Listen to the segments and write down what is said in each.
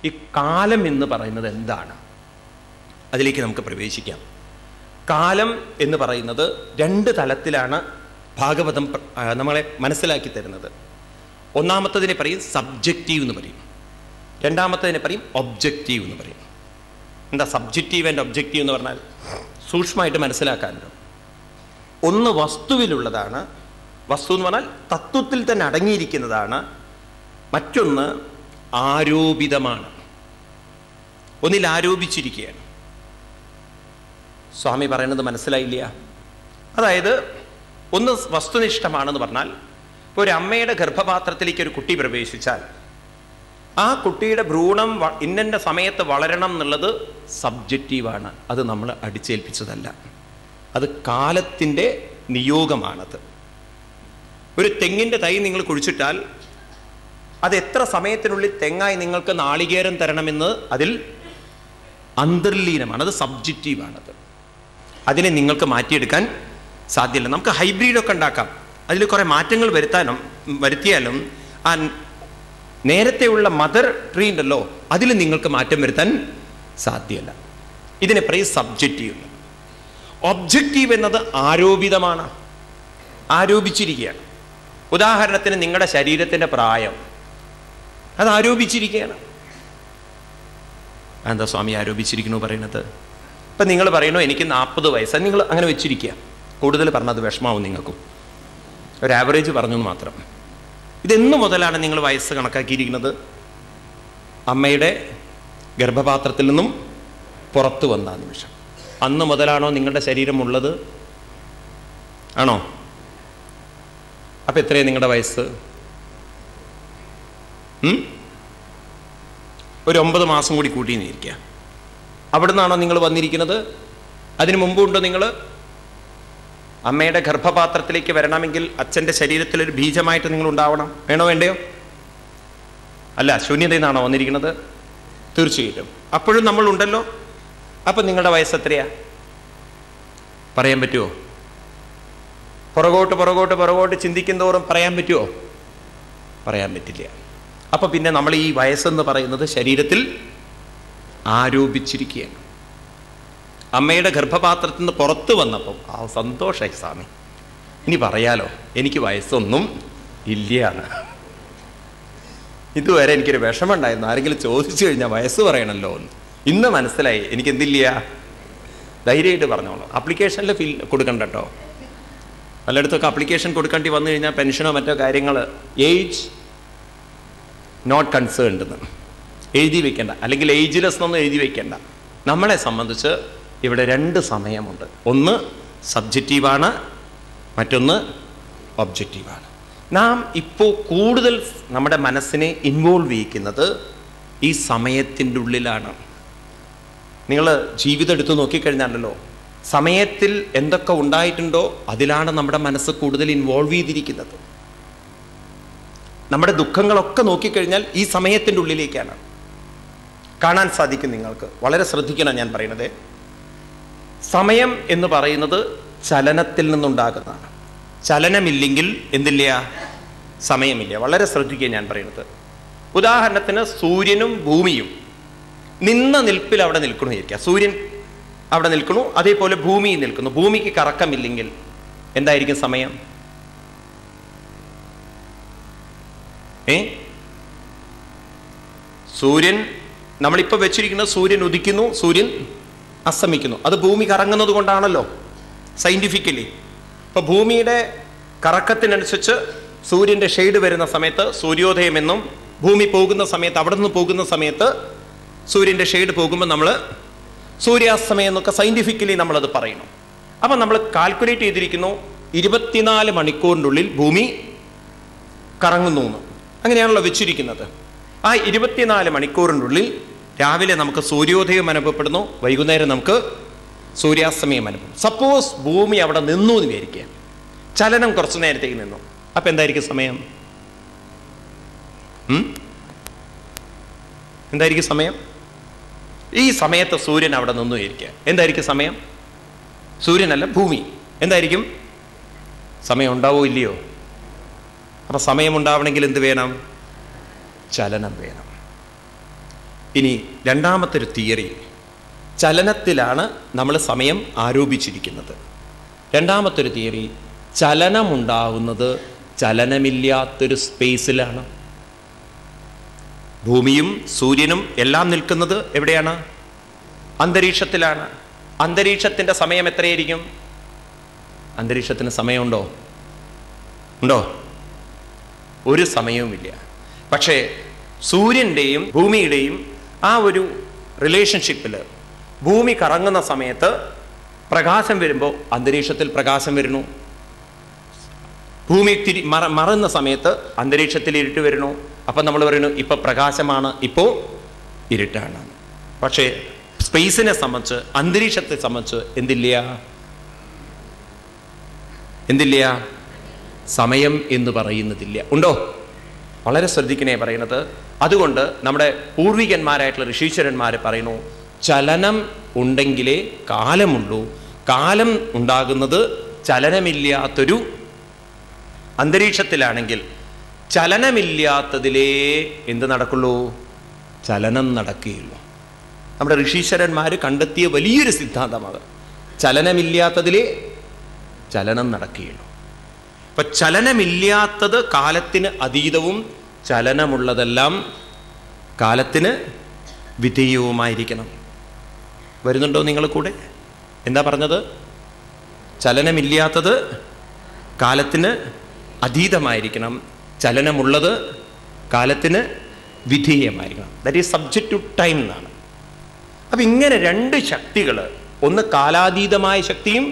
ഈ കാലം എന്ന് പറയുന്നത് എന്താണ് അതിലേക്ക് നമുക്ക് പ്രവേശിക്കാം കാലം എന്ന് പറയുന്നത് രണ്ട് തലത്തിലാണ് ഭാഗവതം പ്ര- ആ, നമ്മളെ മനസ്സിലാക്കി തരുന്നത് ഒന്നാമത്തതിനെ പറയും സബ്ജക്റ്റീവ് എന്ന് പറയും രണ്ടാമത്തതിനെ പറയും ഒബ്ജക്റ്റീവ് എന്ന് പറയും എന്താ സബ്ജക്റ്റീവ് ആൻഡ് ഒബ്ജക്റ്റീവ് എന്ന് പറഞ്ഞാൽ സൂക്ഷ്മമായിട്ട് മനസ്സിലാക്കാനുണ്ട് ഒന്ന് വസ്തുവിലുള്ളതാണ് വസ്തു എന്ന് പറഞ്ഞാൽ തത്വത്തിൽ തന്നെ അടങ്ങിയിരിക്കുന്നതാണ് മറ്റൊന്ന് ആരോപിതമാണ് ഒന്നിൽ ആരോപിച്ചിരിക്കുകയാണ് സ്വാമി പറയുന്നത് മനസ്സിലായില്ല അതായത് ഒന്ന് വസ്തുനിഷ്ഠമാണെന്ന് പറഞ്ഞാൽ ഇപ്പോൾ ഒരു അമ്മയുടെ ഗർഭപാത്രത്തിലേക്ക് ഒരു കുട്ടി പ്രവേശിച്ചാൽ ആ കുട്ടിയുടെ ഭ്രൂണം വ- ഇന്നൻ്റെ സമയത്ത് വളരണം എന്നുള്ളത് സബ്ജക്റ്റീവാണ് അത് നമ്മൾ അടിച്ചേൽപ്പിച്ചതല്ല അത് കാലത്തിൻ്റെ നിയോഗമാണത് ഒരു തെങ്ങിൻ്റെ തൈ നിങ്ങൾ കുഴിച്ചിട്ടാൽ അത് എത്ര സമയത്തിനുള്ളിൽ തെങ്ങായി നിങ്ങൾക്ക് നാളികേരം തരണമെന്ന് അതിൽ അന്തർലീനമാണ് അത് സബ്ജക്റ്റീവാണത് അതിനെ നിങ്ങൾക്ക് മാറ്റിയെടുക്കാൻ സാധ്യമല്ല നമുക്ക് ഹൈബ്രിഡൊക്കെ ഉണ്ടാക്കാം അതിൽ കുറേ മാറ്റങ്ങൾ വരുത്താനും വരുത്തിയാലും ആ നേരത്തെയുള്ള മദർ ട്രീ ഉണ്ടല്ലോ അതിൽ നിങ്ങൾക്ക് മാറ്റം വരുത്താൻ സാധ്യമല്ല ഇതിനെ പറയും സബ്ജക്റ്റീവ് ഒബ്ജക്റ്റീവ് എന്നത് ആരോപിതമാണ് ആരോപിച്ചിരിക്കുകയാണ് ഉദാഹരണത്തിന് നിങ്ങളുടെ ശരീരത്തിൻ്റെ പ്രായം അത് ആരോപിച്ചിരിക്കുകയാണ് എന്താ സ്വാമി ആരോപിച്ചിരിക്കുന്നു പറയുന്നത് ഇപ്പം നിങ്ങൾ പറയണു എനിക്ക് നാൽപ്പത് വയസ്സ് നിങ്ങൾ അങ്ങനെ വെച്ചിരിക്കുക കൂടുതൽ പറഞ്ഞത് വിഷമാവും നിങ്ങൾക്കും ഒരു ആവറേജ് പറഞ്ഞു എന്ന് മാത്രം ഇതെന്നു മുതലാണ് നിങ്ങൾ വയസ്സ് കണക്കാക്കിയിരിക്കുന്നത് അമ്മയുടെ ഗർഭപാത്രത്തിൽ നിന്നും പുറത്തു വന്ന ആ നിമിഷം അന്ന് മുതലാണോ നിങ്ങളുടെ ശരീരം ഉള്ളത് ആണോ അപ്പം എത്രയാണ് നിങ്ങളുടെ വയസ്സ് ഉം? ഒരു ഒമ്പത് മാസം കൂടി കൂട്ടി നിന്നിരിക്കുക അവിടെ നിന്നാണോ നിങ്ങൾ വന്നിരിക്കുന്നത് അതിനു മുമ്പുണ്ടോ നിങ്ങൾ അമ്മയുടെ ഗർഭപാത്രത്തിലേക്ക് വരണമെങ്കിൽ അച്ഛൻ്റെ ശരീരത്തിൽ ഒരു ബീജമായിട്ട് നിങ്ങൾ ഉണ്ടാവണം വേണോ വേണ്ടയോ അല്ല ശൂന്യതയിൽ നിന്നാണോ വന്നിരിക്കുന്നത് തീർച്ചയായിട്ടും അപ്പോഴും നമ്മൾ ഉണ്ടല്ലോ അപ്പം നിങ്ങളുടെ വയസ്സ് എത്രയാ പറയാൻ പറ്റുമോ പുറകോട്ട് പുറകോട്ട് പുറകോട്ട് ചിന്തിക്കും തോറും പറയാൻ പറ്റുമോ പറയാൻ പറ്റില്ല അപ്പൊ പിന്നെ നമ്മൾ ഈ വയസ്സെന്ന് പറയുന്നത് ശരീരത്തിൽ ആരോപിച്ചിരിക്കുകയാണ് അമ്മയുടെ ഗർഭപാത്രത്തിൽ നിന്ന് പുറത്ത് വന്നപ്പം ആ സന്തോഷമായി സ്വാമി ഇനി പറയാലോ എനിക്ക് വയസ്സൊന്നും ഇല്ലയാണ് ഇതുവരെ എനിക്കൊരു വിഷമമുണ്ടായിരുന്നു ആരെങ്കിലും ചോദിച്ചു കഴിഞ്ഞാൽ വയസ്സ് പറയണല്ലോ എന്ന് ഇന്ന് മനസ്സിലായി എനിക്ക് എന്തില്ല ധൈര്യമായിട്ട് പറഞ്ഞോളൂ അപ്ലിക്കേഷനിൽ ഫിൽ കൊടുക്കണ്ട കേട്ടോ പലയിടത്തൊക്കെ അപ്ലിക്കേഷൻ കൊടുക്കേണ്ടി വന്നു കഴിഞ്ഞാൽ പെൻഷനോ മറ്റോ കാര്യങ്ങൾ ഏജ് നോട്ട് കൺസേൺഡ് എന്ന് എഴുതി വെക്കേണ്ട അല്ലെങ്കിൽ ഏജ്ലെസ് എന്നൊന്നും എഴുതി വെക്കേണ്ട നമ്മളെ സംബന്ധിച്ച് ഇവിടെ രണ്ട് സമയമുണ്ട് ഒന്ന് സബ്ജക്റ്റീവാണ് മറ്റൊന്ന് ഒബ്ജക്റ്റീവാണ് നാം ഇപ്പോൾ കൂടുതൽ നമ്മുടെ മനസ്സിനെ ഇൻവോൾവ് ചെയ്യിക്കുന്നത് ഈ സമയത്തിൻ്റെ ഉള്ളിലാണ് നിങ്ങൾ ജീവിതം എടുത്ത് നോക്കിക്കഴിഞ്ഞാലല്ലോ സമയത്തിൽ എന്തൊക്കെ ഉണ്ടായിട്ടുണ്ടോ അതിലാണ് നമ്മുടെ മനസ്സ് കൂടുതൽ ഇൻവോൾവ് ചെയ്തിരിക്കുന്നത് നമ്മുടെ ദുഃഖങ്ങളൊക്കെ നോക്കിക്കഴിഞ്ഞാൽ ഈ സമയത്തിൻ്റെ ഉള്ളിലേക്കാണ് കാണാൻ സാധിക്കും നിങ്ങൾക്ക് വളരെ ശ്രദ്ധിക്കണം ഞാൻ പറയുന്നത് സമയം എന്ന് പറയുന്നത് ചലനത്തിൽ നിന്നുണ്ടാകുന്നതാണ് ചലനമില്ലെങ്കിൽ എന്തില്ല സമയമില്ല വളരെ ശ്രദ്ധിക്കുക ഞാൻ പറയുന്നത് ഉദാഹരണത്തിന് സൂര്യനും ഭൂമിയും നിന്ന നിൽപ്പിൽ അവിടെ നിൽക്കണു ഇരിക്കുക സൂര്യൻ അവിടെ നിൽക്കണു അതേപോലെ ഭൂമിയിൽ നിൽക്കുന്നു ഭൂമിക്ക് കറക്കമില്ലെങ്കിൽ എന്തായിരിക്കും സമയം ഏ സൂര്യൻ നമ്മളിപ്പോൾ വെച്ചിരിക്കുന്നത് സൂര്യൻ ഉദിക്കുന്നു സൂര്യൻ അസ്തമിക്കുന്നു അത് ഭൂമി കറങ്ങുന്നത് കൊണ്ടാണല്ലോ സയൻറ്റിഫിക്കലി ഇപ്പൊ ഭൂമിയുടെ കറക്കത്തിനനുസരിച്ച് സൂര്യന്റെ ഷെയ്ഡ് വരുന്ന സമയത്ത് സൂര്യോദയമെന്നും ഭൂമി പോകുന്ന സമയത്ത് അവിടെ നിന്ന് പോകുന്ന സമയത്ത് സൂര്യന്റെ ഷെയ്ഡ് പോകുമ്പോൾ നമ്മൾ സൂര്യാസ്തമയം എന്നൊക്കെ സയൻറ്റിഫിക്കലി നമ്മളത് പറയുന്നു അപ്പം നമ്മൾ കാൽക്കുലേറ്റ് ചെയ്തിരിക്കുന്നു ഇരുപത്തിനാല് മണിക്കൂറിൻ്റെ ഉള്ളിൽ ഭൂമി കറങ്ങുന്നു എന്ന് അങ്ങനെയാണല്ലോ വെച്ചിരിക്കുന്നത് ആ ഇരുപത്തിനാല് മണിക്കൂറിൻ്റെ ഉള്ളിൽ രാവിലെ നമുക്ക് സൂര്യോദയം അനുഭവപ്പെടുന്നു വൈകുന്നേരം നമുക്ക് സൂര്യാസ്തമയം അനുഭവം സപ്പോസ് ഭൂമി അവിടെ നിന്നു എന്ന് വിചാരിക്കുക ചലനം കുറച്ചു നേരത്തേക്ക് നിന്നു അപ്പം എന്തായിരിക്കും സമയം ഉം? എന്തായിരിക്കും സമയം ഈ സമയത്ത് സൂര്യൻ അവിടെ നിന്നു ഇരിക്കുക എന്തായിരിക്കും സമയം സൂര്യനല്ല ഭൂമി എന്തായിരിക്കും സമയം ഉണ്ടാവോ ഇല്ലയോ അപ്പൊ സമയം ഉണ്ടാവണമെങ്കിൽ എന്ത് വേണം ചലനം വേണം ഇനി രണ്ടാമത്തെ ഒരു തിയറി ചലനത്തിലാണ് നമ്മൾ സമയം ആരോപിച്ചിരിക്കുന്നത് രണ്ടാമത്തെ ഒരു തിയറി ചലനമുണ്ടാകുന്നത് ചലനമില്ലാത്തൊരു സ്പേസിലാണ് ഭൂമിയും സൂര്യനും എല്ലാം നിൽക്കുന്നത് എവിടെയാണ് അന്തരീക്ഷത്തിലാണ് അന്തരീക്ഷത്തിൻ്റെ സമയം എത്രയായിരിക്കും അന്തരീക്ഷത്തിന് സമയമുണ്ടോ ഉണ്ടോ ഒരു സമയവുമില്ല പക്ഷേ സൂര്യൻ്റെയും ഭൂമിയുടെയും ആ ഒരു റിലേഷൻഷിപ്പിൽ ഭൂമി കറങ്ങുന്ന സമയത്ത് പ്രകാശം വരുമ്പോൾ അന്തരീക്ഷത്തിൽ പ്രകാശം വരുന്നു ഭൂമി തിരി മറ മറന്ന സമയത്ത് അന്തരീക്ഷത്തിൽ ഇരുട്ട് വരുന്നു അപ്പം നമ്മൾ പറയുന്നു ഇപ്പം പ്രകാശമാണ് ഇപ്പോൾ ഇരുട്ടാണ് പക്ഷേ സ്പേസിനെ സംബന്ധിച്ച് അന്തരീക്ഷത്തെ സംബന്ധിച്ച് എന്തില്ല എന്തില്ല സമയം എന്ന് പറയുന്നതില്ല ഉണ്ടോ വളരെ ശ്രദ്ധിക്കണേ പറയുന്നത് അതുകൊണ്ട് നമ്മുടെ പൂർവികന്മാരായിട്ടുള്ള ഋഷീശ്വരന്മാർ പറയുന്നു ചലനം ഉണ്ടെങ്കിലേ കാലമുള്ളൂ കാലം ഉണ്ടാകുന്നത് ചലനമില്ലാത്തൊരു അന്തരീക്ഷത്തിലാണെങ്കിൽ ചലനമില്ലാത്തതിലേ എന്ത് നടക്കുള്ളൂ ചലനം നടക്കുകയുള്ളൂ നമ്മുടെ ഋഷീശ്വരന്മാർ കണ്ടെത്തിയ വലിയൊരു സിദ്ധാന്തമാണ് ചലനമില്ലാത്തതിലേ ചലനം നടക്കുകയുള്ളൂ അപ്പൊ ചലനമില്ലാത്തത് കാലത്തിന് അതീതവും ചലനമുള്ളതെല്ലാം കാലത്തിന് വിധേയവുമായിരിക്കണം വരുന്നുണ്ടോ നിങ്ങൾ കൂടെ എന്താ പറഞ്ഞത് ചലനമില്ലാത്തത് കാലത്തിന് അതീതമായിരിക്കണം ചലനമുള്ളത് കാലത്തിന് വിധേയമായിരിക്കണം that is subject to time എന്നാണ് അപ്പം ഇങ്ങനെ രണ്ട് ശക്തികൾ ഒന്ന് കാലാതീതമായ ശക്തിയും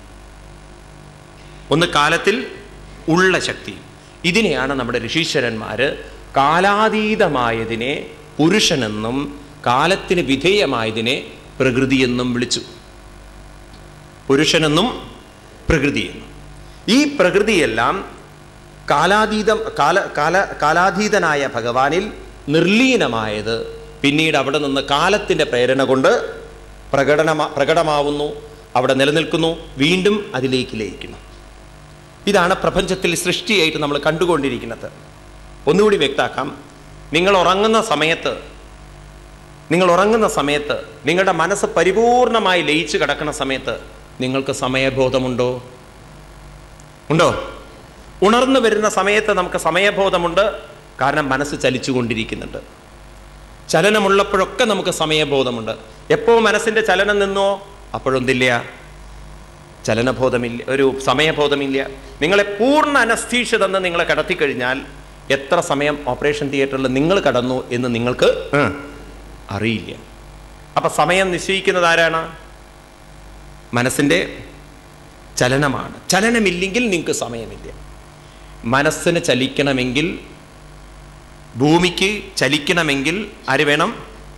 ഒന്ന് കാലത്തിൽ ഉള്ള ശക്തി ഇതിനെയാണ് നമ്മുടെ ഋഷീശ്വരന്മാർ കാലാതീതമായതിനെ പുരുഷനെന്നും കാലത്തിന് വിധേയമായതിനെ പ്രകൃതിയെന്നും വിളിച്ചു പുരുഷനെന്നും പ്രകൃതിയെന്നും ഈ പ്രകൃതിയെല്ലാം കാലാതീതം കാല കാല കാലാതീതനായ ഭഗവാനിൽ നിർലീനമായത് പിന്നീട് അവിടെ നിന്ന് കാലത്തിൻ്റെ പ്രേരണ കൊണ്ട് പ്രകടനമാ പ്രകടമാവുന്നു അവിടെ നിലനിൽക്കുന്നു വീണ്ടും അതിലേക്ക് ലയിക്കുന്നു ഇതാണ് പ്രപഞ്ചത്തിൽ സൃഷ്ടിയായിട്ട് നമ്മൾ കണ്ടുകൊണ്ടിരിക്കുന്നത് ഒന്നുകൂടി വ്യക്താക്കാം നിങ്ങൾ ഉറങ്ങുന്ന സമയത്ത് നിങ്ങൾ ഉറങ്ങുന്ന സമയത്ത് നിങ്ങളുടെ മനസ്സ് പരിപൂർണമായി ലയിച്ചു കിടക്കുന്ന സമയത്ത് നിങ്ങൾക്ക് സമയബോധമുണ്ടോ ഉണ്ടോ ഉണർന്നു വരുന്ന സമയത്ത് നമുക്ക് സമയബോധമുണ്ട് കാരണം മനസ്സ് ചലിച്ചുകൊണ്ടിരിക്കുന്നുണ്ട് ചലനമുള്ളപ്പോഴൊക്കെ നമുക്ക് സമയബോധമുണ്ട് എപ്പോ മനസ്സിന്റെ ചലനം നിന്നോ അപ്പോഴൊന്നില്ല ചലനബോധമില്ല ഒരു സമയബോധമില്ല നിങ്ങളെ പൂർണ്ണ അനസ്തീഷ തന്ന് നിങ്ങളെ കടത്തിക്കഴിഞ്ഞാൽ എത്ര സമയം ഓപ്പറേഷൻ തിയേറ്ററിൽ നിങ്ങൾ കടന്നു എന്ന് നിങ്ങൾക്ക് അറിയില്ല അപ്പൊ സമയം നിശ്ചയിക്കുന്നത് ആരാണ് മനസ്സിന്റെ ചലനമാണ് ചലനമില്ലെങ്കിൽ നിങ്ങൾക്ക് സമയമില്ല മനസ്സിന് ചലിക്കണമെങ്കിൽ ഭൂമിക്ക് ചലിക്കണമെങ്കിൽ ആര് വേണം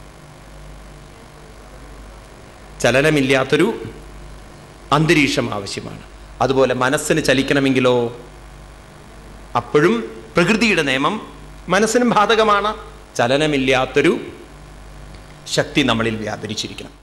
ചലനമില്ലാത്തൊരു അന്തരീക്ഷം ആവശ്യമാണ് അതുപോലെ മനസ്സിന് ചലിക്കണമെങ്കിലോ അപ്പോഴും പ്രകൃതിയുടെ നിയമം മനസ്സിനും ബാധകമാണ് ചലനമില്ലാത്തൊരു ശക്തി നമ്മളിൽ വ്യാപരിച്ചിരിക്കണം